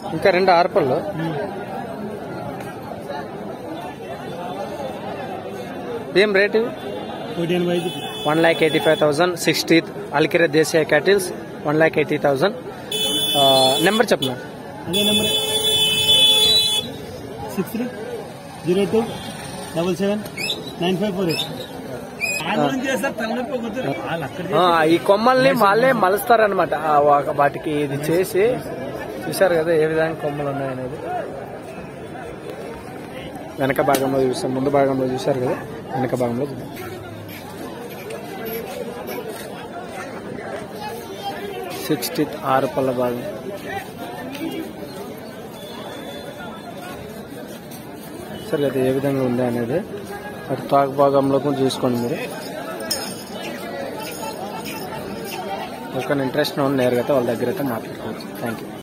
ఇంకా రెండు ఆరుపళ్ళు ఏం రేట్ ఇవి ఒకటి ఎనభై ఐదు one lakh eighty five thousand sixty అల్కిరే దేశీయ cattles one lakh eighty thousand number చెప్పనా అదే number six three zero two double seven nine five four eight చేస్తారు తలనొప్పి ఒకటి వాళ్ళు అక్కడ ఆ, ఈ కొమ్మల్ని వాళ్ళే మలుస్తారనమాట వాటికి ఇది చేసి చూశారు కదా ఏ విధంగా కొమ్మలు ఉన్నాయనేది వెనక భాగంలో చూసాం ముందు భాగంలో చూశారు కదా వెనక భాగంలో చూద్దాం సిక్స్టీ ఆరు పళ్ళ భాగం సరే అది ఏ విధంగా ఉంది అనేది అటు తాకు భాగంలో కూడా చూసుకోండి మీరు ఒక ఇంట్రెస్ట్ ఉన్న నేరుగా అయితే వాళ్ళ దగ్గర అయితే మాట్లాడుకోవచ్చు థ్యాంక్ యూ